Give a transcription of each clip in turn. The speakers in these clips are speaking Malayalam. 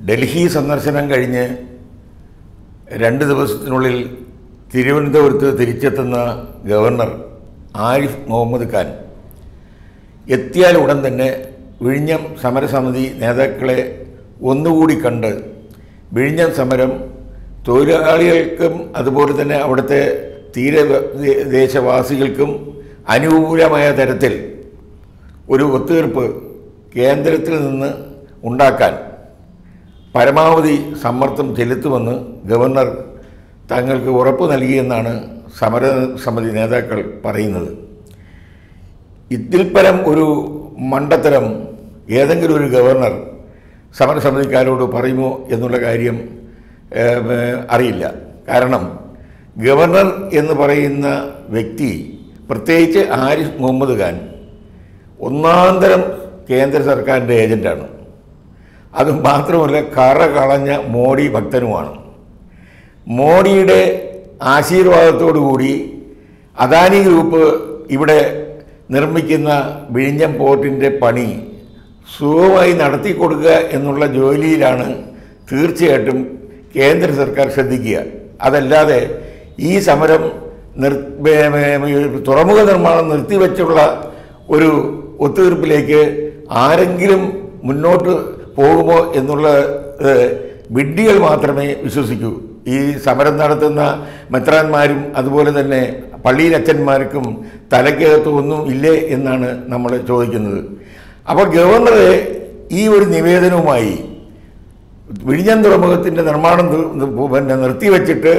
ഡൽഹി സന്ദർശനം കഴിഞ്ഞ് രണ്ട് ദിവസത്തിനുള്ളിൽ തിരുവനന്തപുരത്ത് തിരിച്ചെത്തുന്ന ഗവർണർ ആരിഫ് മുഹമ്മദ് ഖാൻ എത്തിയാൽ ഉടൻ തന്നെ വിഴിഞ്ഞം സമരസമിതി നേതാക്കളെ ഒന്നുകൂടി കണ്ട് വിഴിഞ്ഞം സമരം തൊഴിലാളികൾക്കും അതുപോലെ തന്നെ അവിടുത്തെ തീരദേശവാസികൾക്കും അനുകൂലമായ തരത്തിൽ ഒരു ഒത്തുതീർപ്പ് കേന്ദ്രത്തിൽ നിന്ന് ഉണ്ടാക്കാൻ പരമാവധി സമ്മർദ്ദം ചെലുത്തുമെന്ന് ഗവർണർ തങ്ങൾക്ക് ഉറപ്പ് നൽകിയെന്നാണ് സമര സമിതി നേതാക്കൾ പറയുന്നത് ഇതിൽ പരം ഒരു മണ്ടത്തരം ഏതെങ്കിലും ഒരു ഗവർണർ സമരസമിതിക്കാരോട് പറയുമോ എന്നുള്ള കാര്യം ഏം, ഏ, അറിയില്ല കാരണം ഗവർണർ എന്ന് പറയുന്ന വ്യക്തി പ്രത്യേകിച്ച് ആരിഫ് മുഹമ്മദ് ഖാൻ ഒന്നാന്തരം കേന്ദ്ര സർക്കാരിൻ്റെ ഏജൻ്റാണ് അത് മാത്രമല്ല കറ കളഞ്ഞ മോഡി ഭക്തനുമാണ് മോഡിയുടെ ആശീർവാദത്തോടു കൂടി അദാനി ഗ്രൂപ്പ് ഇവിടെ നിർമ്മിക്കുന്ന വിഴിഞ്ഞം പോർട്ടിൻ്റെ പണി സുഖമായി നടത്തി കൊടുക്കുക എന്നുള്ള ജോലിയിലാണ് തീർച്ചയായിട്ടും കേന്ദ്ര സർക്കാർ ശ്രദ്ധിക്കുക അതല്ലാതെ ഈ സമരം നിർ വേ- വേ- തുറമുഖ നിർമ്മാണം നിർത്തിവെച്ചുള്ള ഒരു ഒത്തുതീർപ്പിലേക്ക് ആരെങ്കിലും മുന്നോട്ട് പോകുമോ എന്നുള്ള ഏഹ്, വിഡ്ഢികൾ മാത്രമേ വിശ്വസിക്കൂ ഈ സമരം നടത്തുന്ന മെത്രാന്മാരും അതുപോലെ തന്നെ പള്ളിയിലച്ഛന്മാർക്കും തലയ്ക്കകത്ത് ഒന്നും ഇല്ലേ എന്നാണ് നമ്മൾ ചോദിക്കുന്നത് അപ്പോൾ ഗവർണർ ഈ ഒരു നിവേദനവുമായി വിഴിഞ്ഞം തുറമുഖത്തിൻ്റെ നിർമ്മാണം നി- നി- പിന്നെ നിർത്തിവെച്ചിട്ട്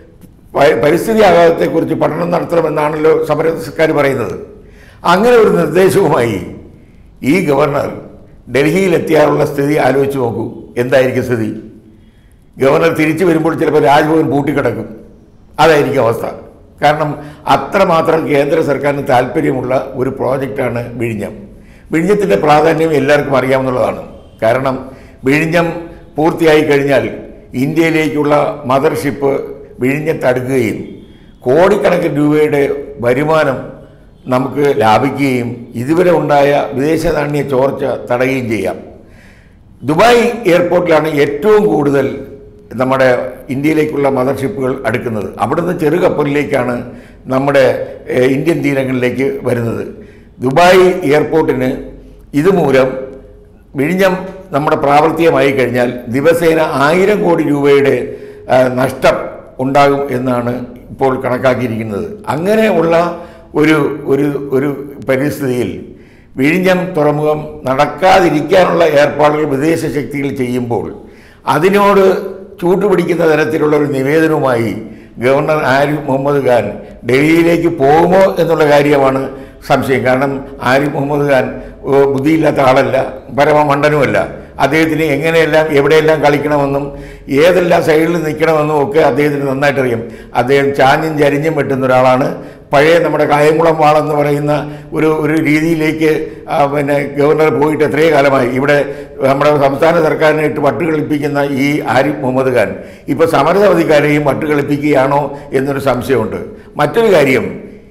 പ- പരിസ്ഥിതി ആഘാതത്തെക്കുറിച്ച് പഠനം നടത്തണമെന്നാണല്ലോ സമരക്കാർ പറയുന്നത് അങ്ങനെ ഒരു നിർദ്ദേശവുമായി ഈ ഗവർണർ ഡൽഹിയിലെത്തിയാലുള്ള സ്ഥിതി ആലോചിച്ച് നോക്കൂ എന്തായിരിക്കും സ്ഥിതി ഗവർണർ തിരിച്ചു വരുമ്പോൾ ചിലപ്പോൾ രാജ്ഭവൻ പൂട്ടിക്കിടക്കും അതായിരിക്കും അവസ്ഥ കാരണം അത്രമാത്രം കേന്ദ്ര സർക്കാരിന് താല്പര്യമുള്ള ഒരു പ്രോജക്റ്റാണ് വിഴിഞ്ഞം വിഴിഞ്ഞത്തിൻ്റെ പ്രാധാന്യം എല്ലാവർക്കും അറിയാവുന്നതാണ് കാരണം വിഴിഞ്ഞം പൂർത്തിയായി കഴിഞ്ഞാൽ ഇന്ത്യയിലേക്കുള്ള മദർഷിപ്പ് വിഴിഞ്ഞത്തടുക്കുകയും കോടിക്കണക്കിന് രൂപയുടെ വരുമാനം നമുക്ക് ലാഭിക്കുകയും ഇതുവരെ ഉണ്ടായ വിദേശ നാണ്യ ചോർച്ച തടയുകയും ചെയ്യാം ദുബായ് എയർപോർട്ടിലാണ് ഏറ്റവും കൂടുതൽ നമ്മുടെ ഇന്ത്യയിലേക്കുള്ള മദർഷിപ്പുകൾ അടുക്കുന്നത് അവിടുന്ന് ചെറു കപ്പലിലേക്കാണ് നമ്മുടെ ഏഹ്, ഇന്ത്യൻ തീരങ്ങളിലേക്ക് വരുന്നത് ദുബായ് എയർപോർട്ടിന് ഇതുമൂലം വിഴിഞ്ഞം നമ്മുടെ പ്രാവർത്തികമായി കഴിഞ്ഞാൽ ദിവസേന ആയിരം കോടി രൂപയുടെ ആ, നഷ്ടം ഉണ്ടാകും എന്നാണ് ഇപ്പോൾ കണക്കാക്കിയിരിക്കുന്നത് അങ്ങനെയുള്ള ഒരു ഒരു ഒരു പരിസ്ഥിതിയിൽ വിഴിഞ്ഞം തുറമുഖം നടക്കാതിരിക്കാനുള്ള ഏർപ്പാടുകൾ വിദേശ ശക്തികൾ ചെയ്യുമ്പോൾ അതിനോട് ചൂട്ടുപിടിക്കുന്ന തരത്തിലുള്ള ഒരു നിവേദനവുമായി ഗവർണർ ആരിഫ് മുഹമ്മദ് ഖാൻ ഡൽഹിയിലേക്ക് പോകുമോ എന്നുള്ള കാര്യമാണ് സംശയം കാരണം ആരിഫ് മുഹമ്മദ് ഖാൻ ഓ, ബുദ്ധിയില്ലാത്ത ആളല്ല പരമമണ്ഡനുമല്ല അദ്ദേഹത്തിന് എങ്ങനെയെല്ലാം എവിടെയെല്ലാം കളിക്കണമെന്നും ഏതെല്ലാം സൈഡിൽ നിൽക്കണമെന്നും ഒക്കെ അദ്ദേഹത്തിന് നന്നായിട്ട് അറിയാം അദ്ദേഹം ചാഞ്ഞും ചരിഞ്ഞും വെട്ടുന്ന ഒരാളാണ് പഴയ നമ്മുടെ കായംകുളം വാളെന്ന് പറയുന്ന ഒരു ഒരു രീതിയിലേക്ക് ആ, പിന്നെ ഗവർണർ പോയിട്ട് എത്രയോ കാലമായി ഇവിടെ നമ്മുടെ സംസ്ഥാന സർക്കാരിനെ ഇട്ട് വട്ടുകളിപ്പിക്കുന്ന ഈ ആരിഫ് മുഹമ്മദ് ഖാൻ ഇപ്പോൾ സമരസമിതിക്കാരെയും വട്ടുകളിപ്പിക്കുകയാണോ എന്നൊരു സംശയമുണ്ട് മറ്റൊരു കാര്യം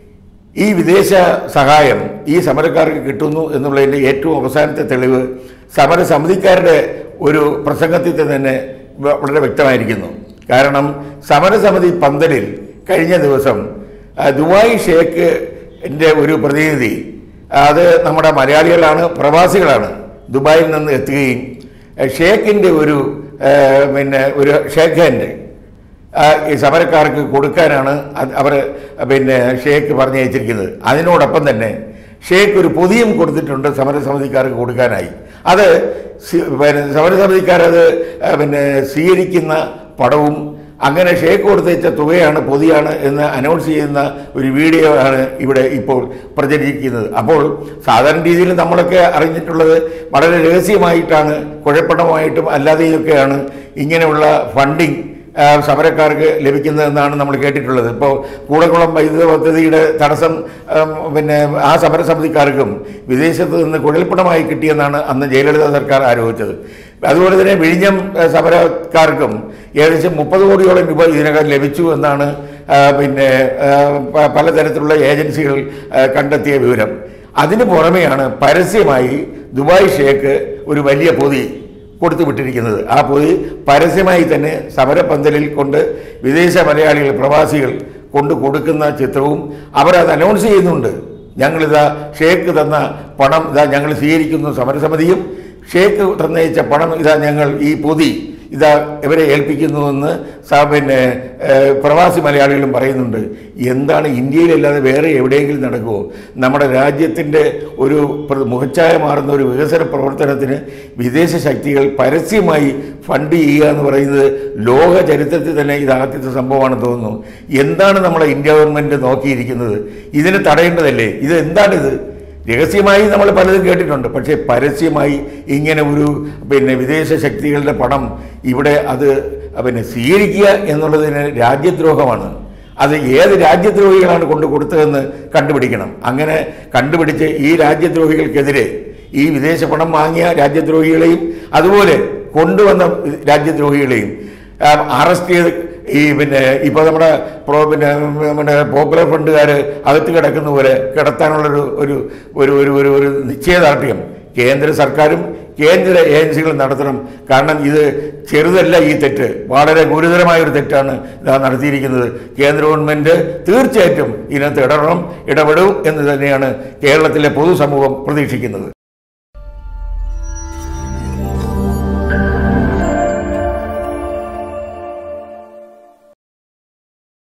ഈ വിദേശ സഹായം ഈ സമരക്കാർക്ക് കിട്ടുന്നു എന്നുള്ളതിൻ്റെ ഏറ്റവും അവസാനത്തെ തെളിവ് സമരസമിതിക്കാരുടെ ഒരു പ്രസംഗത്തിൽ തന്നെ വ- വളരെ വ്യക്തമായിരിക്കുന്നു കാരണം സമരസമിതി പന്തലിൽ കഴിഞ്ഞ ദിവസം ആ, ദുബായ് ഷേഖിൻ്റെ ഒരു പ്രതിനിധി അത് നമ്മുടെ മലയാളികളാണ് പ്രവാസികളാണ് ദുബായിൽ നിന്ന് എത്തുകയും ആ, ഷേഖിൻ്റെ ഒരു ആ, പിന്നെ ഒരു ഷേഖ് ഹാൻഡ് ആ, ഈ സമരക്കാർക്ക് കൊടുക്കാനാണ് അവർ പിന്നെ ഷേക്ക് പറഞ്ഞയച്ചിരിക്കുന്നത് അതിനോടൊപ്പം തന്നെ ഷേക്ക് ഒരു പൊതിയും കൊടുത്തിട്ടുണ്ട് സമരസമിതിക്കാർക്ക് കൊടുക്കാനായി അത് സി- പിന്നെ സമരസമിതിക്കാരത് ആ, പിന്നെ സ്വീകരിക്കുന്ന പടവും അങ്ങനെ ഷേക്ക് കൊടുത്തയച്ച തുകയാണ് പൊതിയാണ് എന്ന് അനൗൺസ് ചെയ്യുന്ന ഒരു വീഡിയോ ആണ് ഇവിടെ ഇപ്പോൾ പ്രചരിക്കുന്നത് അപ്പോൾ സാധാരണ രീതിയിൽ നമ്മളൊക്കെ അറിഞ്ഞിട്ടുള്ളത് വളരെ രഹസ്യമായിട്ടാണ് കുഴപ്പണമായിട്ടും അല്ലാതെയൊക്കെയാണ് ഇങ്ങനെയുള്ള ഫണ്ടിങ് ആ, സമരക്കാർക്ക് ലഭിക്കുന്നതെന്നാണ് നമ്മൾ കേട്ടിട്ടുള്ളത് ഇപ്പോൾ കൂടക്കുളം വൈദ്യുത പദ്ധതിയുടെ തടസ്സം ഉം, പിന്നെ ആ സമരസമിതിക്കാർക്കും വിദേശത്ത് നിന്ന് കുഴൽപ്പണമായി കിട്ടിയെന്നാണ് അന്ന് ജയലളിത സർക്കാർ ആരോപിച്ചത് അതുപോലെ തന്നെ വിഴിഞ്ഞം ആ, സമരക്കാർക്കും ഏകദേശം മുപ്പത് കോടിയോളം രൂപ ഇതിനകം ലഭിച്ചു എന്നാണ് ആ, പിന്നെ ആ, പ- പലതരത്തിലുള്ള ഏജൻസികൾ ആ, കണ്ടെത്തിയ വിവരം അതിന് പുറമെയാണ് പരസ്യമായി ദുബായ് ഷേക്ക് ഒരു വലിയ പൊതി കൊടുത്തു വിട്ടിരിക്കുന്നത് ആ പൊതി പരസ്യമായി തന്നെ സമരപന്തലിൽ കൊണ്ട് വിദേശ മലയാളികൾ പ്രവാസികൾ കൊണ്ട് കൊടുക്കുന്ന ചിത്രവും അവരത് അനൗൺസ് ചെയ്യുന്നുണ്ട് ഞങ്ങളിതാ ഷേക്ക് തന്ന പണം ഇതാ ഞങ്ങൾ സ്വീകരിക്കുന്നു സമരസമിതിയും ഷേക്ക് തന്നയച്ച പണം ഇതാ ഞങ്ങൾ ഈ പൊതി ഇതാ ഇവരെ ഏൽപ്പിക്കുന്നുവെന്ന് സ- പിന്നെ ഏഹ്, പ്രവാസി മലയാളികളും പറയുന്നുണ്ട് എന്താണ് ഇന്ത്യയിലല്ലാതെ വേറെ എവിടെയെങ്കിലും നടക്കുമോ നമ്മുടെ രാജ്യത്തിൻ്റെ ഒരു പ്ര- മുഖച്ഛായ മാറുന്ന ഒരു വികസന പ്രവർത്തനത്തിന് വിദേശ ശക്തികൾ പരസ്യമായി ഫണ്ട് ചെയ്യുക എന്ന് പറയുന്നത് ലോക ചരിത്രത്തിൽ തന്നെ ഇത് ആദ്യത്തെ സംഭവമാണെന്ന് തോന്നുന്നു എന്താണ് നമ്മളെ ഇന്ത്യ ഗവൺമെൻറ് നോക്കിയിരിക്കുന്നത് ഇതിനെ തടയേണ്ടതല്ലേ ഇത് എന്താണിത് രഹസ്യമായി നമ്മൾ പലതും കേട്ടിട്ടുണ്ട് പക്ഷേ പരസ്യമായി ഇങ്ങനെ ഒരു പിന്നെ വിദേശ ശക്തികളുടെ പണം ഇവിടെ അത് പിന്നെ സ്വീകരിക്കുക എന്നുള്ളതിന് രാജ്യദ്രോഹമാണ് അത് ഏത് രാജ്യദ്രോഹികളാണ് കൊണ്ട് കൊടുത്തതെന്ന് കണ്ടുപിടിക്കണം അങ്ങനെ കണ്ടുപിടിച്ച് ഈ രാജ്യദ്രോഹികൾക്കെതിരെ ഈ വിദേശ പണം വാങ്ങിയ രാജ്യദ്രോഹികളെയും അതുപോലെ കൊണ്ടുവന്ന രാജ്യദ്രോഹികളെയും ആ, അറസ്റ്റ് ചെയ്ത് ഈ പിന്നെ ഇപ്പോൾ നമ്മുടെ പ്രോ പിന്നെ നമ്മുടെ പോപ്പുലർ ഫണ്ടുകാർ അകത്ത് കിടക്കുന്ന പോലെ കിടത്താനുള്ളൊരു ഒരു ഒരു ഒരു ഒരു ഒരു നിശ്ചയദാർഢ്യം കേന്ദ്ര സർക്കാരും കേന്ദ്ര ഏജൻസികളും നടത്തണം കാരണം ഇത് ചെറുതല്ല ഈ തെറ്റ് വളരെ ഗുരുതരമായ ഒരു തെറ്റാണ് ഇതാ നടത്തിയിരിക്കുന്നത് കേന്ദ്ര ഗവൺമെൻറ് തീർച്ചയായിട്ടും ഇതിനകത്ത് ഇടപെടണം ഇടപെടും എന്ന് തന്നെയാണ് കേരളത്തിലെ പൊതുസമൂഹം പ്രതീക്ഷിക്കുന്നത്